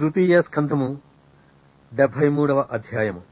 తృతీయ స్కంధము డెబ్బై మూడవ అధ్యాయము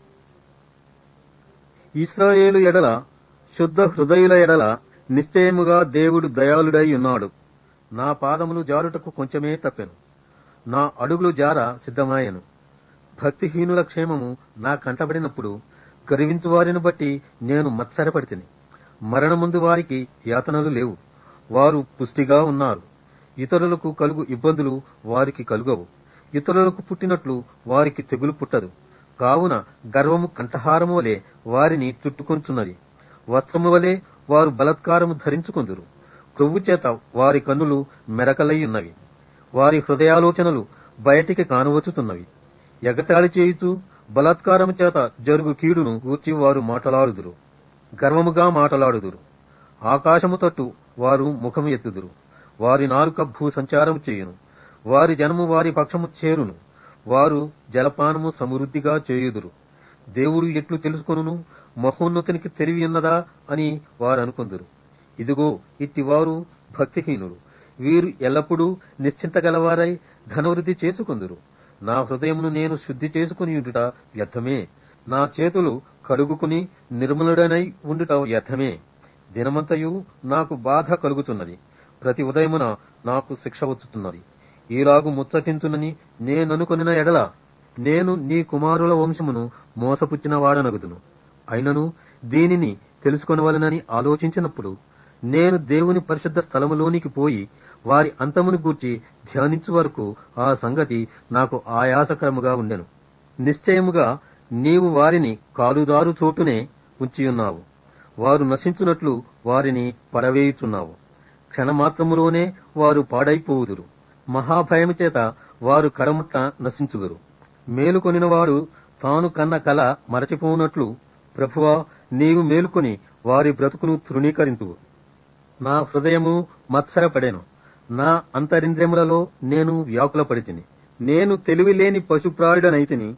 ఇస్రాయేలు ఎడల శుద్ధ హృదయుల ఎడల నిశ్చయముగా దేవుడు దయాళుడై ఉన్నాడు నా పాదములు జారుటకు కొంచెమే తప్పెను నా అడుగులు జార సిద్ధమాయను భక్తిహీనుల క్షేమము నా కంటబడినప్పుడు గర్వించు వారిని బట్టి నేను మత్సరపడితిని మరణముందు వారికి యాతనలు లేవు వారు పుష్టిగా ఉన్నారు ఇతరులకు కలుగు ఇబ్బందులు వారికి కలుగవు ఇతరులకు పుట్టినట్లు వారికి తెగులు పుట్టదు కావున గర్వము కంఠహారము వలె వారిని చుట్టుకొంచున్నది వస్త్రము వలె వారు బలత్కారము ధరించుకొందురు క్రొవ్వు చేత వారి కన్నులు మెరకలయ్యున్నవి వారి హృదయాలోచనలు బయటికి కానవచ్చుతున్నవి ఎగతాళి చేయుచు బలాత్కారము చేత జరుగు కీడును గూర్చి వారు మాటలాడుదురు గర్వముగా మాటలాడుదురు ఆకాశము తట్టు వారు ముఖము ఎత్తుదురు వారి నాలుక భూ సంచారము చేయును వారి జనము వారి పక్షము చేరును వారు జలపానము సమృద్ధిగా చేయుదురు దేవుడు ఎట్లు తెలుసుకొనును మహోన్నతునికి తెలివి ఉన్నదా అని వారు అనుకుందురు ఇదిగో ఇట్టివారు భక్తిహీనులు వీరు ఎల్లప్పుడూ నిశ్చింతగలవారై ధనవృద్ధి చేసుకుందురు నా హృదయమును నేను శుద్ధి చేసుకుని ఉండుట వ్యర్థమే నా చేతులు కడుగుకుని నిర్మలుడనై ఉండుట వ్యర్థమే దినమంతయు నాకు బాధ కలుగుతున్నది ప్రతి ఉదయమున నాకు శిక్ష వచ్చుతున్నది ఈలాగు ముచ్చటించునని నేననుకొనిన ఎడల నేను నీ కుమారుల వంశమును మోసపుచ్చిన వాడనగుదును అయినను దీనిని తెలుసుకొనవలనని ఆలోచించినప్పుడు నేను దేవుని పరిశుద్ధ స్థలములోనికి పోయి వారి అంతమును గూర్చి ధ్యానించు వరకు ఆ సంగతి నాకు ఆయాసకరముగా ఉండెను నిశ్చయముగా నీవు వారిని కాలుదారు చోటునే ఉంచియున్నావు వారు నశించున్నట్లు వారిని పడవేయుచున్నావు క్షణమాత్రములోనే వారు పాడైపోవుదురు మహాభయము చేత వారు కడముట్ట నశించుదురు మేలుకొనిన వారు తాను కన్న కల మరచిపోనట్లు ప్రభువా నీవు మేలుకొని వారి బ్రతుకును తృణీకరింతువు నా హృదయము మత్సరపడెను నా అంతరింద్రియములలో నేను వ్యాకులపడితిని నేను తెలివిలేని పశుప్రాయుడనైతిని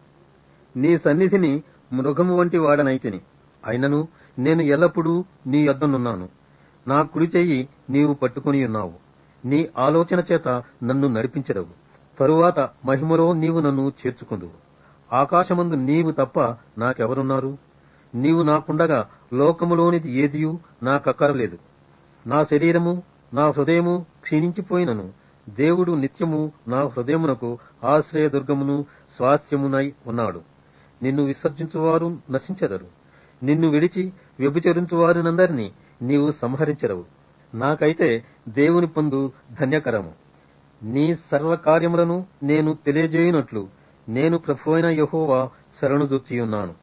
నీ సన్నిధిని మృగము వంటి వాడనైతిని అయినను నేను ఎల్లప్పుడూ నీ యొద్దనున్నాను నా కుడి చెయ్యి నీవు పట్టుకుని ఉన్నావు నీ ఆలోచన చేత నన్ను నడిపించదవు తరువాత మహిమలో నీవు నన్ను చేర్చుకుందువు ఆకాశమందు నీవు తప్ప నాకెవరున్నారు నీవు నాకుండగా లోకములోనిది ఏదియూ నాకక్కరలేదు నా శరీరము నా హృదయము క్షీణించిపోయినను దేవుడు నిత్యము నా హృదయమునకు ఆశ్రయదుర్గమును స్వాస్థ్యమునై ఉన్నాడు నిన్ను విసర్జించువారు నశించెదరు నిన్ను విడిచి వ్యభిచరించువారినందరినీ నీవు సంహరించెదవు నాకైతే దేవుని పొందు ధన్యకరము నీ సర్వకార్యములను నేను తెలియజేయునట్లు నేను ప్రభువైన యహోవా శరణు ఉన్నాను